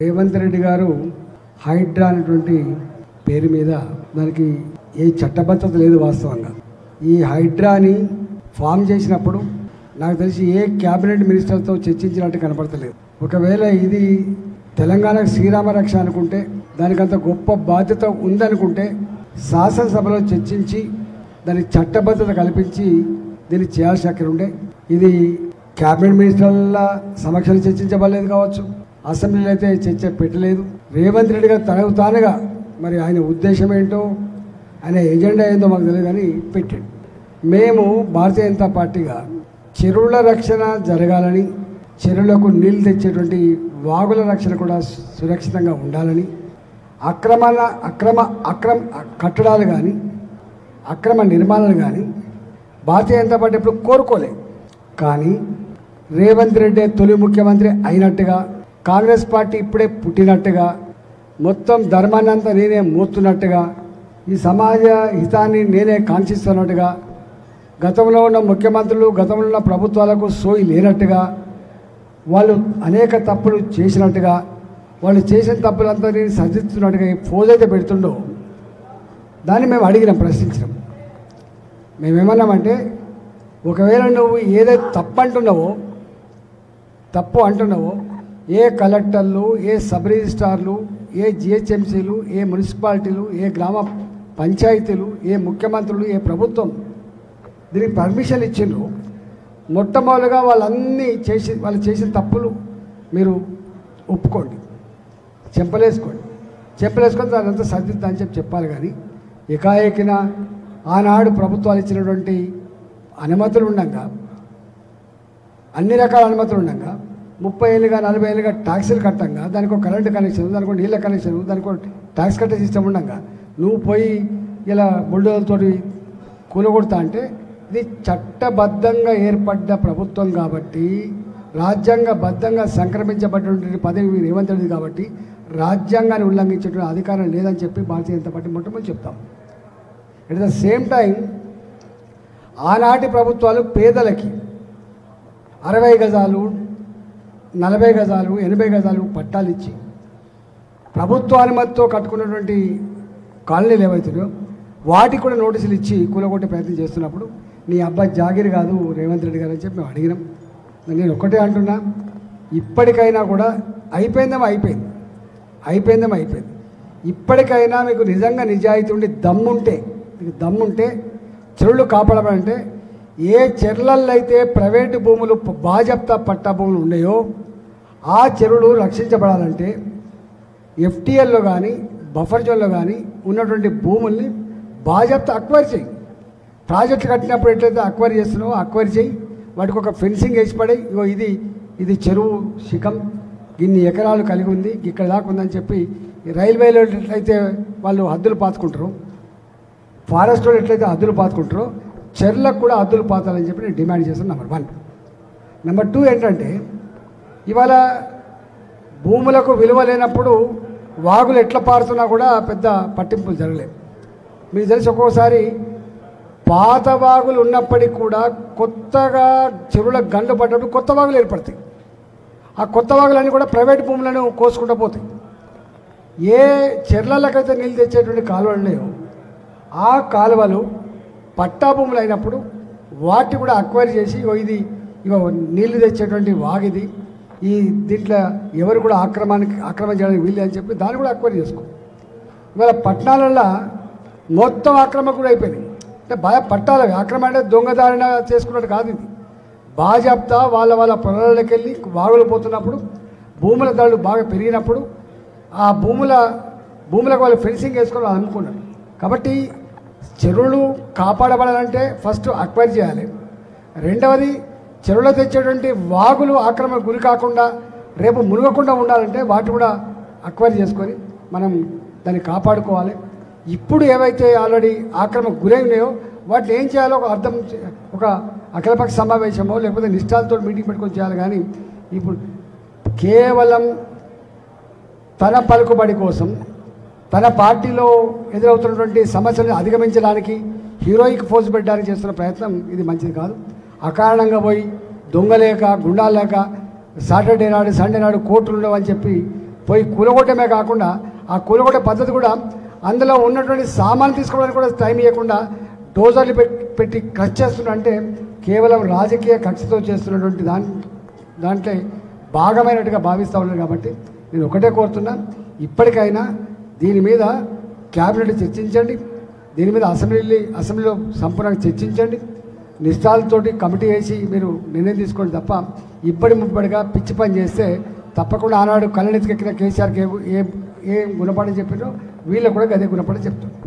రేవంత్ రెడ్డి గారు హైడ్రా అనేటువంటి పేరు మీద దానికి ఏ చట్టబద్ధత లేదు వాస్తవంగా ఈ హైడ్రాని ఫామ్ చేసినప్పుడు నాకు తెలిసి ఏ క్యాబినెట్ మినిస్టర్తో చర్చించినట్టు కనపడతలేదు ఒకవేళ ఇది తెలంగాణకు శ్రీరామ రక్ష అనుకుంటే దానికంత గొప్ప బాధ్యత ఉందనుకుంటే శాసనసభలో చర్చించి దానికి చట్టబద్ధత కల్పించి దీన్ని చేయాల్సి అక్కడ ఉండే ఇది క్యాబినెట్ మినిస్టర్ల సమక్షంలో చర్చించబడలేదు కావచ్చు అసెంబ్లీలో అయితే చర్చ పెట్టలేదు రేవంత్ రెడ్డి గారు తనకు తానుగా మరి ఆయన ఉద్దేశం ఏంటో ఆయన ఎజెండా ఏందో మాకు తెలియదు కానీ పెట్టాడు మేము భారతీయ జనతా పార్టీగా చెరువుల రక్షణ జరగాలని చెరువులకు నీళ్లు తెచ్చేటువంటి వాగుల రక్షణ కూడా సురక్షితంగా ఉండాలని అక్రమాల అక్రమ అక్రమ కట్టడాలు కానీ అక్రమ నిర్మాణాలు కానీ భారతీయ జనతా పార్టీ ఎప్పుడు కోరుకోలే కానీ రేవంత్ రెడ్డి తొలి ముఖ్యమంత్రి అయినట్టుగా కాంగ్రెస్ పార్టీ ఇప్పుడే పుట్టినట్టుగా మొత్తం ధర్మాన్ని అంతా నేనే మోస్తున్నట్టుగా ఈ సమాజ హితాన్ని నేనే కాంక్షిస్తున్నట్టుగా గతంలో ఉన్న ముఖ్యమంత్రులు గతంలో ఉన్న ప్రభుత్వాలకు సోయి లేనట్టుగా వాళ్ళు అనేక తప్పులు చేసినట్టుగా వాళ్ళు చేసిన తప్పులంతా నేను సరిదిద్దుతున్నట్టుగా ఈ ఫోజైతే పెడుతుండో దాన్ని మేము అడిగినాం ప్రశ్నించినాం మేమేమన్నామంటే ఒకవేళ నువ్వు ఏదైతే తప్పు అంటున్నావో తప్పు అంటున్నావో ఏ కలెక్టర్లు ఏ సబ్ రిజిస్ట్రార్లు ఏ జిహెచ్ఎంసీలు ఏ మున్సిపాలిటీలు ఏ గ్రామ పంచాయతీలు ఏ ముఖ్యమంత్రులు ఏ ప్రభుత్వం దీనికి పర్మిషన్ ఇచ్చిండ్రు మొట్టమొదటిగా వాళ్ళన్నీ చేసి వాళ్ళు చేసిన తప్పులు మీరు ఒప్పుకోండి చెంపలేసుకోండి చెంపలేసుకొని దాని అంతా సర్దిద్దా అని చెప్పి చెప్పాలి కానీ ఎకాఏకిన ఆనాడు ప్రభుత్వాలు ఇచ్చినటువంటి అనుమతులు ఉండగా అన్ని రకాల అనుమతులు ఉండగా ముప్పై ఏళ్ళుగా నలభై ఏళ్ళుగా ట్యాక్సీలు కట్టంగా దానికి ఒక కరెంటు కనెక్షన్ దానికి ఒక నీళ్ళ కనెక్షన్ దానికి ఒక ట్యాక్స్ కట్టే సిస్టమ్ ఉండగా నువ్వు పోయి ఇలా బుల్డోజర్తోటి కూలగొడతా అంటే ఇది చట్టబద్ధంగా ఏర్పడ్డ ప్రభుత్వం కాబట్టి రాజ్యాంగబద్ధంగా సంక్రమించబడినటువంటి పదవి రేవంత్ రెడ్డి కాబట్టి రాజ్యాంగాన్ని ఉల్లంఘించేటువంటి అధికారం లేదని చెప్పి భారతీయ జనతా పార్టీ మొట్టమొదటి చెప్తాం ఎట్ ద సేమ్ టైం ఆనాటి ప్రభుత్వాలు పేదలకి అరవై గజాలు నలభై గజాలు ఎనభై గజాలు పట్టాలు ఇచ్చి ప్రభుత్వ అనుమతితో కట్టుకున్నటువంటి కాలనీలు ఏవైతున్నాయో వాటికి కూడా నోటీసులు ఇచ్చి కూలగొట్టే ప్రయత్నం చేస్తున్నప్పుడు నీ అబ్బాయి జాగిరి కాదు రేవంత్ రెడ్డి గారు అని చెప్పి మేము అడిగినాం నేను ఒక్కటే అంటున్నా ఇప్పటికైనా కూడా అయిపోయిందేమో అయిపోయింది అయిపోయిందేమో అయిపోయింది ఇప్పటికైనా మీకు నిజంగా నిజాయితీ ఉండి దమ్ముంటే మీకు దమ్ముంటే చెరువులు కాపాడమంటే ఏ చెర్లల్లో అయితే ప్రైవేటు భూములు బాజప్తా పట్టా భూములు ఉన్నాయో ఆ చెరువులు రక్షించబడాలంటే ఎఫ్టీఎల్లో కానీ బఫర్ జోన్లో కానీ ఉన్నటువంటి భూముల్ని బాజప్తా అక్వైర్ చేయి ప్రాజెక్టు కట్టినప్పుడు ఎట్లయితే అక్వైర్ చేస్తున్నావో అక్వైర్ చేయి వాటికి ఒక ఫెన్సింగ్ వేసి పడి ఇగో ఇది ఇది చెరువు శిఖం ఇన్ని ఎకరాలు కలిగి ఉంది ఇక్కడ దాకా ఉందని చెప్పి ఈ రైల్వేలో ఎట్లయితే వాళ్ళు హద్దులు పాతుకుంటారు ఫారెస్ట్ వాళ్ళు ఎట్లయితే హద్దులు పాతుకుంటారో చెర్లకు కూడా హద్దులు పాతాలని చెప్పి నేను డిమాండ్ చేస్తాను నెంబర్ వన్ నెంబర్ టూ ఏంటంటే ఇవాళ భూములకు విలువ లేనప్పుడు వాగులు ఎట్లా పారుతున్నా కూడా పెద్ద పట్టింపులు జరగలేదు మీకు తెలిసి ఒక్కోసారి పాత వాగులు ఉన్నప్పటికీ కూడా కొత్తగా చెరువులకు గండ్లు పడ్డప్పుడు కొత్త వాగులు ఏర్పడతాయి ఆ కొత్త వాగులన్నీ కూడా ప్రైవేట్ భూములను కోసుకుంటూ పోతాయి ఏ చెర్లలకైతే నీళ్ళు తెచ్చేటువంటి కాలువలు ఉన్నాయో ఆ కాలువలు పట్టా భూములు అయినప్పుడు వాటి కూడా అక్వైర్ చేసి ఇగో ఇది ఇగో నీళ్లు తెచ్చేటువంటి వాగిది ఈ దీంట్లో ఎవరు కూడా ఆక్రమానికి ఆక్రమణ చేయడానికి వీలు అని చెప్పి దాన్ని కూడా అక్వైర్ చేసుకో ఇవాళ పట్టణాలల్లో మొత్తం ఆక్రమణ కూడా అయిపోయింది అంటే బాగా పట్టాలి ఆక్రమణ అంటే దొంగదారిన చేసుకున్నట్టు కాదు ఇది బాజాప్తా వాళ్ళ వాళ్ళ పొలాలకు వెళ్ళి వాగులు పోతున్నప్పుడు భూముల ధరలు బాగా పెరిగినప్పుడు ఆ భూముల భూములకు వాళ్ళు ఫెన్సింగ్ వేసుకొని వాళ్ళు అమ్ముకున్నారు కాబట్టి చెరువులు కాపాడబడాలంటే ఫస్ట్ అక్వైర్ చేయాలి రెండవది చెరువులో తెచ్చేటువంటి వాగులు ఆక్రమణ గురి కాకుండా రేపు మునగకుండా ఉండాలంటే వాటి కూడా అక్వైర్ చేసుకొని మనం దాన్ని కాపాడుకోవాలి ఇప్పుడు ఏవైతే ఆల్రెడీ ఆక్రమణ గురై ఉన్నాయో వాటిని ఏం చేయాలో ఒక అర్థం చే- ఒక అఖిలపక్ష సమావేశమో లేకపోతే నిష్ఠాలతో మీటింగ్ పెట్టుకొని చేయాలి కానీ ఇప్పుడు కేవలం తన పలుకుబడి కోసం తన పార్టీలో ఎదురవుతున్నటువంటి సమస్యలను అధిగమించడానికి హీరోయిక్ ఫోర్స్ పెట్టడానికి చేస్తున్న ప్రయత్నం ఇది మంచిది కాదు అకారణంగా పోయి దొంగలేక గుండాలేక సాటర్డే నాడు సండే నాడు కోర్టులు ఉండవని చెప్పి పోయి కూలగొట్టమే కాకుండా ఆ కూలగొట్టే పద్ధతి కూడా అందులో ఉన్నటువంటి సామాన్లు తీసుకోవడానికి కూడా టైం ఇవ్వకుండా డోజర్లు పెట్- పెట్టి ఖర్చు చేస్తున్నా అంటే కేవలం రాజకీయ ఖర్చుతో చేస్తున్నటువంటి దాని దాంట్లో భాగమైనట్టుగా భావిస్తూ ఉన్నారు కాబట్టి నేను ఒకటే కోరుతున్నా ఇప్పటికైనా దీని మీద క్యాబినెట్ చర్చించండి దీని మీద అసెంబ్లీ అసెంబ్లీలో సంపూర్ణంగా చర్చించండి నిష్ఠాలతోటి కమిటీ వేసి మీరు నిర్ణయం తీసుకోండి తప్ప ఇప్పటి ముప్పటిగా పిచ్చి పని చేస్తే తప్పకుండా ఆనాడు కళ్ళనెత్తికెక్కిన కేసీఆర్కి ఏ ఏ- ఏ గుణపాఠం చెప్పినో వీళ్ళకు కూడా అదే గుణపాఠం చెప్తాం